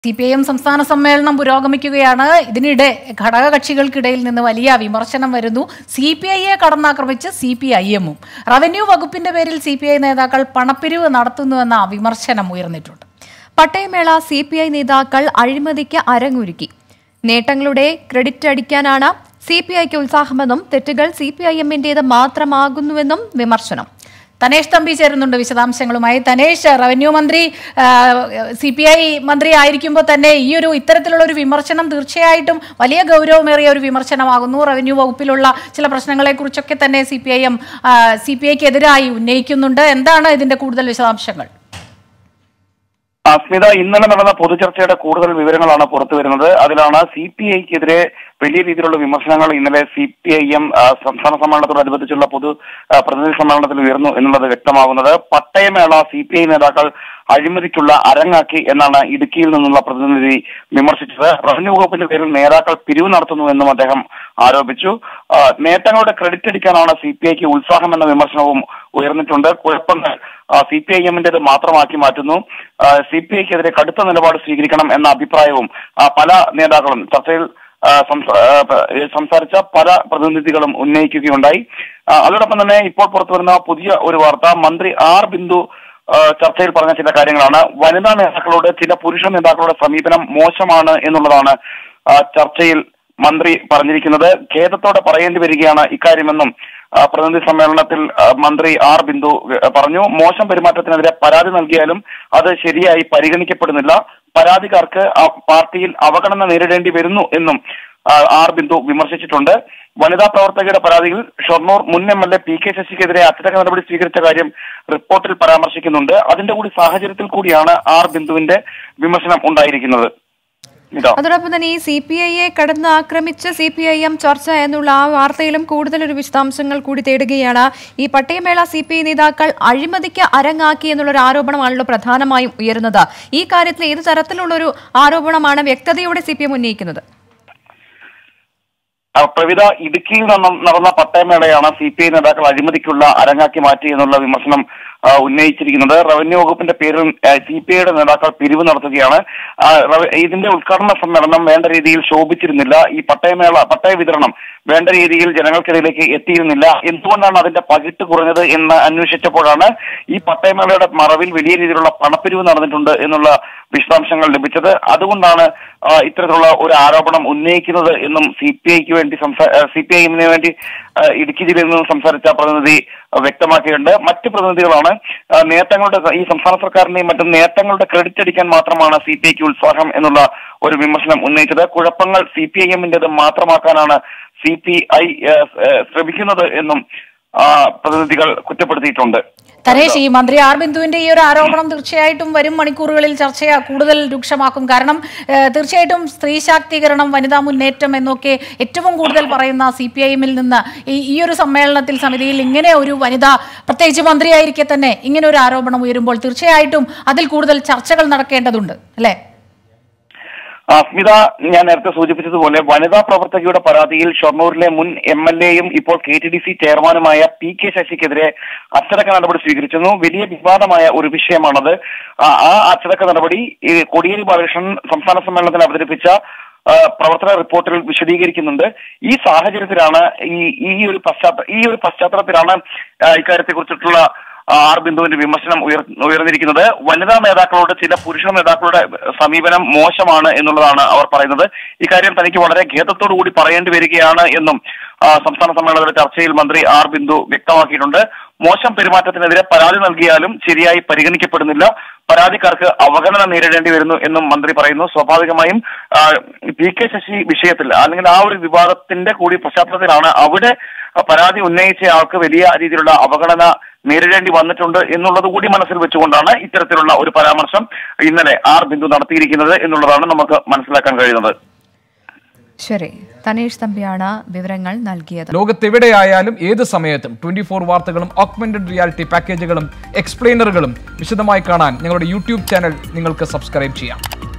C P I M സംസ്ഥാന സമ്മേളനം പുരോഗമിക്കുകയാണ് ഇതിനിടെ ഘടകകക്ഷികൾക്കിടയിൽ നിന്ന് വലിയ വിമർശനം വരുന്നു സി പി ഐയെ കടന്നാക്രമിച്ച് സി പി ഐ എമ്മും റവന്യൂ വകുപ്പിന്റെ പേരിൽ സി പി ഐ നേതാക്കൾ പണപ്പിരിവ് നടത്തുന്നുവെന്ന വിമർശനം ഉയർന്നിട്ടുണ്ട് പട്ടയമേള സി പി ഐ നേതാക്കൾ അഴിമതിക്ക് അരങ്ങൊരുക്കി നേട്ടങ്ങളുടെ ക്രെഡിറ്റ് അടിക്കാനാണ് സി പി ഐക്ക് ഉത്സാഹമെന്നും തെറ്റുകൾ സി പി ഐ എമ്മിന്റേത് മാത്രമാകുന്നുവെന്നും വിമർശനം തനേഷ് തമ്പി ചേരുന്നുണ്ട് വിശദാംശങ്ങളുമായി തനേഷ് റവന്യൂ മന്ത്രി സി പി ഐ മന്ത്രി ആയിരിക്കുമ്പോൾ തന്നെ ഈ ഒരു ഇത്തരത്തിലുള്ള ഒരു വിമർശനം തീർച്ചയായിട്ടും വലിയ ഗൗരവമേറിയ ഒരു വിമർശനമാകുന്നു റവന്യൂ വകുപ്പിലുള്ള ചില പ്രശ്നങ്ങളെക്കുറിച്ചൊക്കെ തന്നെ C P I M C P ഐക്ക് എതിരായി ഉന്നയിക്കുന്നുണ്ട് എന്താണ് ഇതിന്റെ കൂടുതൽ വിശദാംശങ്ങൾ അസ്മിത ഇന്നലെ നടന്ന പൊതുചർച്ചയുടെ കൂടുതൽ വിവരങ്ങളാണ് പുറത്തു വരുന്നത് അതിലാണ് സി പി ഐക്കെതിരെ വലിയ രീതിയിലുള്ള വിമർശനങ്ങൾ ഇന്നലെ സി പി ഐ എം സംസ്ഥാന സമ്മേളനത്തോടനുബന്ധിച്ചുള്ള പൊതു ആ, പ്രതിനിധി സമ്മേളനത്തിൽ ഉയർന്നു എന്നുള്ളത് വ്യക്തമാകുന്നത് പട്ടയമേള സി പി ഐ നേതാക്കൾ അഴിമതിക്കുള്ള അരങ്ങാക്കി എന്നാണ് ഇടുക്കിയിൽ നിന്നുള്ള പ്രതിനിധി വിമർശിച്ചത് റവന്യൂ വകുപ്പിന്റെ പേരിൽ നേതാക്കൾ പിരിവ് നടത്തുന്നു എന്നും അദ്ദേഹം ആരോപിച്ചു ആ, നേട്ടങ്ങളുടെ ക്രെഡിറ്റ് അടിക്കാനാണ് സി പി ഐക്ക് ഉത്സാഹം എന്ന വിമർശനവും ഉയർന്നിട്ടുണ്ട് കുഴപ്പങ്ങൾ സി പി ഐ എമ്മിന്റേത് മാത്രമാക്കി മാറ്റുന്നു സി പി ഐക്കെതിരെ കടുത്ത നിലപാട് സ്വീകരിക്കണം എന്ന അഭിപ്രായവും ആ, പല നേതാക്കളും ചർച്ചയിൽ ആ, സംസ- ആ, പ- ഏ, സംസാരിച്ച പല പ്രതിനിധികളും ഉന്നയിക്കുകയുണ്ടായി ആ, അതോടൊപ്പം തന്നെ ഇപ്പോൾ പുറത്തു വരുന്ന പുതിയ ഒരു വാർത്ത മന്ത്രി ആർ ബിന്ദു ആ, ചർച്ചയിൽ പറഞ്ഞ ചില കാര്യങ്ങളാണ് വനിതാ നേതാക്കളോട് ചില പുരുഷ നേതാക്കളുടെ സമീപനം മോശമാണ് എന്നുള്ളതാണ് ആ, ചർച്ചയിൽ മന്ത്രി പറഞ്ഞിരിക്കുന്നത് ഖേദത്തോടെ പറയേണ്ടി വരികയാണ് ഇക്കാര്യമെന്നും ആ, പ്രതിനിധി സമ്മേളനത്തിൽ ആ, മന്ത്രി ആർ ബിന്ദു ആ, പറഞ്ഞു മോശം പെരുമാറ്റത്തിനെതിരെ പരാതി നൽകിയാലും അത് ശരിയായി പരിഗണിക്കപ്പെടുന്നില്ല പരാതിക്കാർക്ക് ആ പാർട്ടിയിൽ അവഗണന നേരിടേണ്ടി വരുന്നു എന്നും ആ, ആർ ബിന്ദു വിമർശിച്ചിട്ടുണ്ട് വനിതാ പ്രവർത്തകരുടെ പരാതിയിൽ ഷൊർണൂർ മുൻ M L A P K ശശിക്കെതിരെ അച്ചടക്ക നടപടി സ്വീകരിച്ച കാര്യം റിപ്പോർട്ടിൽ പരാമർശിക്കുന്നുണ്ട് അതിന്റെ കൂടി സാഹചര്യത്തിൽ കൂടിയാണ് ആർ ബിന്ദുവിന്റെ വിമർശനം ഉണ്ടായിരിക്കുന്നത് ഇതാ അതോടൊപ്പം തന്നെ ഈ സി പി ഐയെ കടന്ന് ആക്രമിച്ച് സി പി ഐ എം ചർച്ച എന്നുള്ള ആ വാർത്തയിലും കൂടുതലൊരു വിശദാംശങ്ങൾ കൂടി തേടുകയാണ് ഈ പട്ടയമേള സി പി ഐ നേതാക്കൾ അഴിമതിക്ക് അരങ്ങാക്കി എന്നുള്ള ഒരു ആരോപണമാണല്ലോ പ്രധാനമായും ഉയരുന്നത് ഈ കാര്യത്തിൽ ഏത് തരത്തിലുള്ള ഒരു ആരോപണമാണ് വ്യക്തതയോടെ സി പി എം ഉന്നയിക്കുന്നത് ആ, പ്രവിധ ഇടുക്കിയിൽ നിന്നും നടന്ന പട്ടയമേളയാണ് സി പി ഐ നേതാക്കൾ അഴിമതിക്കുള്ള അരങ്ങാക്കി മാറ്റി എന്നുള്ള വിമർശനം ആ, ഉന്നയിച്ചിരിക്കുന്നത് റവന്യൂ വകുപ്പിന്റെ പേരിൽ സി പി ഐയുടെ നേതാക്കൾ പിരിവ് നടത്തുകയാണ് ആ, റവ- ഇതിന്റെ ഉദ്ഘാടന സമ്മേളനം വേണ്ട രീതിയിൽ ശോഭിച്ചിരുന്നില്ല ഈ പട്ടയമേള പട്ടയ വിതരണം വേണ്ട രീതിയിൽ ജനങ്ങൾക്കിടയിലേക്ക് എത്തിയിരുന്നില്ല എന്തുകൊണ്ടാണ് അതിന്റെ പകിട്ട് കുറഞ്ഞത് എന്ന് അന്വേഷിച്ചപ്പോഴാണ് ഈ പട്ടയമേളയുടെ മറവിൽ വലിയ രീതിയിലുള്ള പണപ്പിരിവ് നടന്നിട്ടുണ്ട് എന്നുള്ള വിശദാംശങ്ങൾ ലഭിച്ചത് അതുകൊണ്ടാണ് ആ, ഇത്തരത്തിലുള്ള ഒരു ആരോപണം ഉന്നയിക്കുന്നത് എന്നും സി പി ഐക്ക് വേണ്ടി സി പി ഐ എമ്മിന് വേണ്ടി ആ, ഇടുക്കി ജില്ലയിൽ നിന്നും സംസാരിച്ച പ്രതിനിധി ആ, വ്യക്തമാക്കിയിട്ടുണ്ട് മറ്റ് പ്രതിനിധികളാണ് ആ, നേട്ടങ്ങളുടെ ഈ സംസ്ഥാന സർക്കാരിന്റെയും മറ്റും നേട്ടങ്ങളുടെ ക്രെഡിറ്റ് അടിക്കാൻ മാത്രമാണ് സി പി ഐക്ക് ഉത്സാഹം എന്നുള്ള ഒരു വിമർശനം ഉന്നയിച്ചത് കുഴപ്പങ്ങൾ സി പി ഐ എമ്മിന്റേത് മാത്രമാക്കാനാണ് സി പി ഐ ശ്രമിക്കുന്നത് എന്നും ആ, പ്രതിനിധികൾ കുറ്റപ്പെടുത്തിയിട്ടുണ്ട് തനേഷ് ഈ മന്ത്രി ആർ ബിന്ദുവിന്റെ ഈ ഒരു ആരോപണം തീർച്ചയായിട്ടും വരും മണിക്കൂറുകളിൽ ചർച്ച കൂടുതൽ രൂക്ഷമാക്കും കാരണം ഏഹ്, തീർച്ചയായിട്ടും സ്ത്രീ ശാക്തീകരണം വനിതാ മുന്നേറ്റം എന്നൊക്കെ ഏറ്റവും കൂടുതൽ പറയുന്ന സി പി ഐ എമ്മിൽ നിന്ന് ഈ ഈ ഒരു സമ്മേളനത്തിൽ സമിതിയിൽ ഇങ്ങനെ ഒരു വനിത പ്രത്യേകിച്ച് മന്ത്രിയായിരിക്കെ തന്നെ ഇങ്ങനെ ഒരു ആരോപണം ഉയരുമ്പോൾ തീർച്ചയായിട്ടും അതിൽ കൂടുതൽ ചർച്ചകൾ നടക്കേണ്ടതുണ്ട് അല്ലേ ആ, സ്മിത ഞാൻ നേരത്തെ സൂചിപ്പിച്ചതുപോലെ വനിതാ പ്രവർത്തകയുടെ പരാതിയിൽ ഷൊർണൂരിലെ മുൻ എം എൽ എയും ഇപ്പോൾ കെ ടി ഡി സി ചെയർമാനുമായ പി കെ ശശിക്കെതിരെ അച്ചടക്ക നടപടി സ്വീകരിച്ചിരുന്നു വലിയ വിവാദമായ ഒരു വിഷയമാണത് ആ ആ അച്ചടക്ക നടപടി ഈ കോടിയേരി ബാലകൃഷ്ണൻ സംസ്ഥാന സമ്മേളനത്തിൽ അവതരിപ്പിച്ച ആ, പ്രവർത്തന റിപ്പോർട്ടിൽ വിശദീകരിക്കുന്നുണ്ട് ഈ സാഹചര്യത്തിലാണ് ഈ ഈ ഒരു പശ്ചാത്തല ഈ ഒരു പശ്ചാത്തലത്തിലാണ് ആ, ഇക്കാര്യത്തെ കുറിച്ചിട്ടുള്ള ആർ ബിന്ദുവിന്റെ വിമർശനം ഉയർ ഉയർന്നിരിക്കുന്നത് വനിതാ നേതാക്കളോട് ചില പുരുഷ നേതാക്കളുടെ സമീപനം മോശമാണ് എന്നുള്ളതാണ് അവർ പറയുന്നത് ഇക്കാര്യം തനിക്ക് വളരെ ഖേദത്തോടു കൂടി പറയേണ്ടി വരികയാണ് എന്നും ആ, സംസ്ഥാന സമ്മേളനത്തിലെ ചർച്ചയിൽ മന്ത്രി ആർ ബിന്ദു വ്യക്തമാക്കിയിട്ടുണ്ട് മോശം പെരുമാറ്റത്തിനെതിരെ പരാതി നൽകിയാലും ശരിയായി പരിഗണിക്കപ്പെടുന്നില്ല പരാതിക്കാർക്ക് അവഗണന നേരിടേണ്ടി വരുന്നു എന്നും മന്ത്രി പറയുന്നു സ്വാഭാവികമായും ആ, പി കെ ശശി വിഷയത്തിൽ അല്ലെങ്കിൽ ആ ഒരു വിവാദത്തിന്റെ കൂടി പശ്ചാത്തലത്തിലാണ് അവിടെ പരാതി ഉന്നയിച്ച ആൾക്ക് വലിയ രീതിയിലുള്ള അവഗണന നേരിടേണ്ടി വന്നിട്ടുണ്ട് എന്നുള്ളത് കൂടി മനസ്സിൽ വെച്ചുകൊണ്ടാണ് ഇത്തരത്തിലുള്ള ഒരു പരാമർശം ഇന്നലെ ആർ ബിന്ദു നടത്തിയിരിക്കുന്നത് എന്നുള്ളതാണ് നമുക്ക് മനസ്സിലാക്കാൻ കഴിയുന്നത് ശരി തനേഷ് തമ്പിയാണ് വിവരങ്ങൾ നൽകിയത് ലോകത്തെവിടെയായാലും ഏത് സമയത്തും ട്വന്റി ഫോർ വാർത്തകളും ഓഗ്മെന്റഡ് റിയാലിറ്റി പാക്കേജുകളും എക്സ്പ്ലെയിനറുകളും വിശദമായി കാണാൻ ഞങ്ങളുടെ യൂട്യൂബ് ചാനൽ നിങ്ങൾക്ക് സബ്സ്ക്രൈബ് ചെയ്യാം